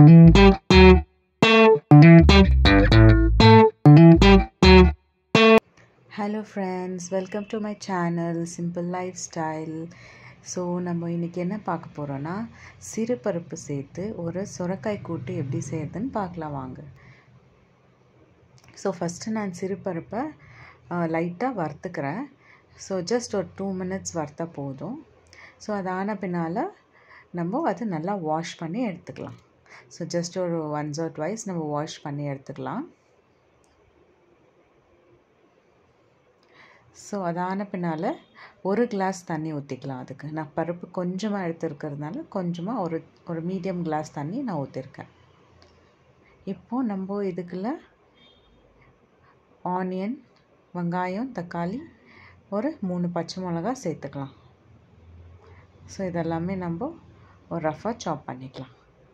hello friends welcome to my channel simple lifestyle so நம்ம இன்றைக்கி என்ன பார்க்க போகிறோன்னா சிறுபருப்பு சேர்த்து ஒரு சுரக்காய் கூட்டு எப்படி செய்யறதுன்னு பார்க்கலாம் வாங்க ஸோ ஃபஸ்ட்டு நான் சிறுபருப்பை லைட்டாக வறுத்துக்கிறேன் ஸோ ஜஸ்ட் ஒரு டூ மினிட்ஸ் வறுத்தா போதும் ஸோ அது ஆன பின்னால் நம்ம அது நல்லா வாஷ் பண்ணி எடுத்துக்கலாம் ஸோ ஜஸ்ட் ஒரு ஒன்ஸ் ஆர் ட்வைஸ் நம்ம வாஷ் பண்ணி எடுத்துக்கலாம் ஸோ அதான பின்னால் ஒரு கிளாஸ் தண்ணி ஊற்றிக்கலாம் அதுக்கு நான் பருப்பு கொஞ்சமாக எடுத்துருக்கிறதுனால கொஞ்சமாக ஒரு ஒரு மீடியம் கிளாஸ் தண்ணி நான் ஊற்றிருக்கேன் இப்போது நம்ம இதுக்குள்ள ஆனியன் வெங்காயம் தக்காளி ஒரு மூணு பச்சை மிளகா சேர்த்துக்கலாம் ஸோ இதெல்லாமே நம்ம ஒரு ரஃபாக சாப் பண்ணிக்கலாம்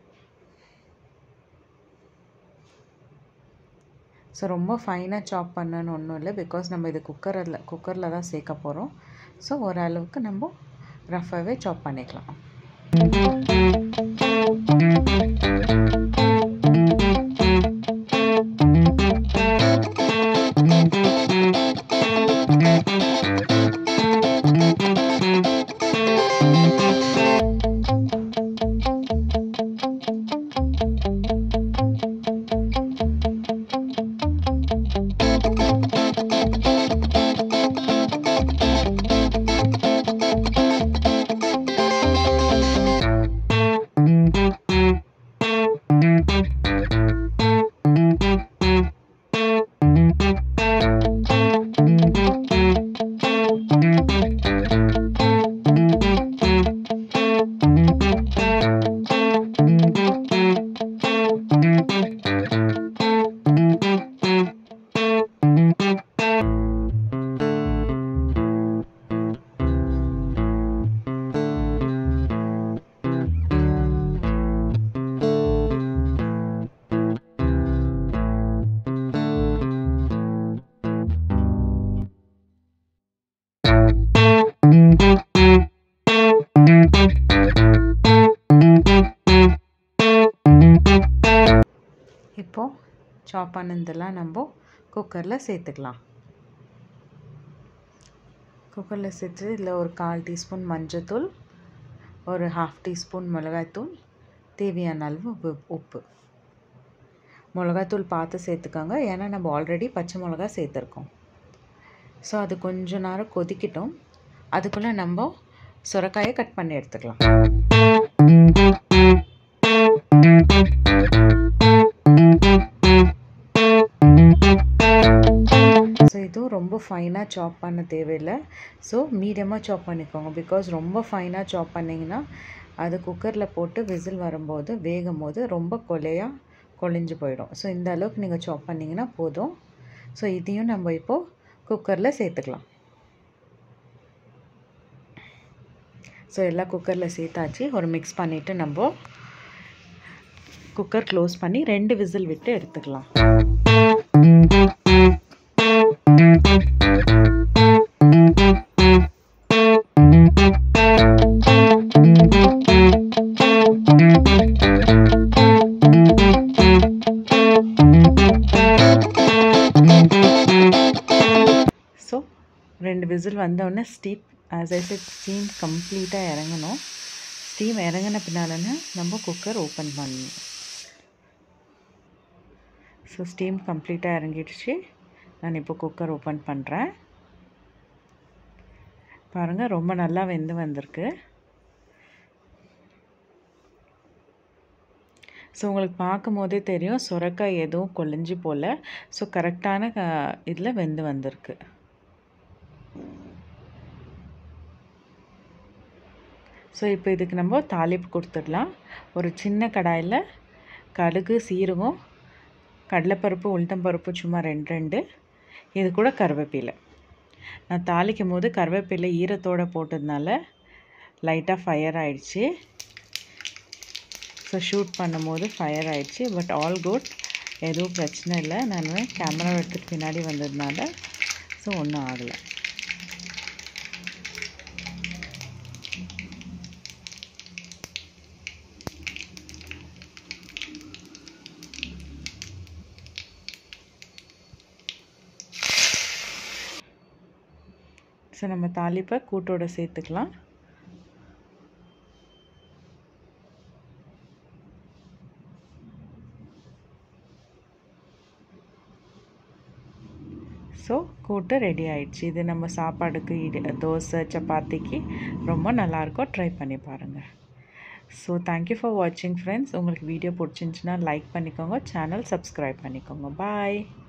ஸோ ரொம்ப ஃபைனாக சாப் பண்ணணும்னு ஒன்றும் இல்லை பிகாஸ் நம்ம இது குக்கரில் குக்கரில் தான் சேர்க்க போகிறோம் ஸோ ஓரளவுக்கு நம்ம ரஃபாகவே சாப் பண்ணிக்கலாம் இப்போது சாப் பண்ணதெல்லாம் நம்ம குக்கரில் சேர்த்துக்கலாம் குக்கரில் சேர்த்து இதில் ஒரு கால் டீஸ்பூன் மஞ்சத்தூள் ஒரு ஹாஃப் டீஸ்பூன் மிளகாய்த்தூள் தேவையான அளவு உப்பு உப்பு மிளகாத்தூள் பார்த்து சேர்த்துக்கோங்க ஏன்னா நம்ம ஆல்ரெடி பச்சை மிளகா சேர்த்துருக்கோம் ஸோ அது கொஞ்ச நேரம் கொதிக்கட்டும் அதுக்குள்ளே நம்ம சுரக்காயை கட் பண்ணி எடுத்துக்கலாம் ஸோ இதுவும் ரொம்ப ஃபைனாக சாப் பண்ண தேவையில்லை ஸோ மீடியமாக சாப் பண்ணிக்கோங்க பிகாஸ் ரொம்ப ஃபைனாக சாப் பண்ணிங்கன்னா அது குக்கரில் போட்டு விசில் வரும்போது வேகும் போது ரொம்ப கொலையாக கொழிஞ்சு போயிடும் ஸோ இந்த அளவுக்கு நீங்கள் சாப் பண்ணிங்கன்னா போதும் ஸோ இதையும் நம்ம இப்போது குக்கரில் சேர்த்துக்கலாம் ஸோ எல்லாம் குக்கரில் சேர்த்தாச்சு ஒரு மிக்ஸ் பண்ணிவிட்டு நம்ம குக்கர் க்ளோஸ் பண்ணி ரெண்டு விசில் விட்டு எடுத்துக்கலாம் ஸோ ரெண்டு விசில் வந்தோடனே steep as I said steam கம்ப்ளீட்டாக இறங்கணும் ஸ்டீம் இறங்கின பின்னாலன்னு நம்ம குக்கர் ஓப்பன் பண்ணணும் ஸோ ஸ்டீம் கம்ப்ளீட்டாக இறங்கிடுச்சு நான் இப்போ குக்கர் ஓப்பன் பண்ணுறேன் பாருங்கள் ரொம்ப நல்லா வெந்து வந்திருக்கு ஸோ உங்களுக்கு பார்க்கும் போதே தெரியும் சுரக்காய் எதுவும் கொழிஞ்சு போல் ஸோ கரெக்டான இதில் வெந்து வந்திருக்கு ஸோ இப்போ இதுக்கு நம்ம தாளிப்பு கொடுத்துடலாம் ஒரு சின்ன கடாயில் கடுகு சீரகம் கடலைப்பருப்பு உளுத்தம்பருப்பு சும்மா ரெண்டு ரெண்டு இது கூட கருவேப்பிலை நான் தாளிக்கும் போது கருவேப்பிலை ஈரத்தோடு போட்டதுனால லைட்டாக ஃபயர் ஆயிடுச்சு ஸோ ஷூட் பண்ணும்போது ஃபயர் ஆயிடுச்சு பட் ஆல் குட் எதுவும் பிரச்சனை இல்லை நான் கேமரா எடுத்துகிட்டு பின்னாடி வந்ததுனால ஸோ ஒன்றும் ஆகலை ஸோ நம்ம தாளிப்பை கூட்டோட சேர்த்துக்கலாம் ஸோ கூட்டு ரெடி ஆயிடுச்சு இது நம்ம சாப்பாடுக்கு இடி தோசை சப்பாத்திக்கு ரொம்ப நல்லாயிருக்கும் ட்ரை பண்ணி பாருங்கள் ஸோ தேங்க்யூ ஃபார் வாட்சிங் ஃப்ரெண்ட்ஸ் உங்களுக்கு வீடியோ பிடிச்சிருந்துச்சின்னா லைக் பண்ணிக்கோங்க சேனல் சப்ஸ்கிரைப் பண்ணிக்கோங்க பாய்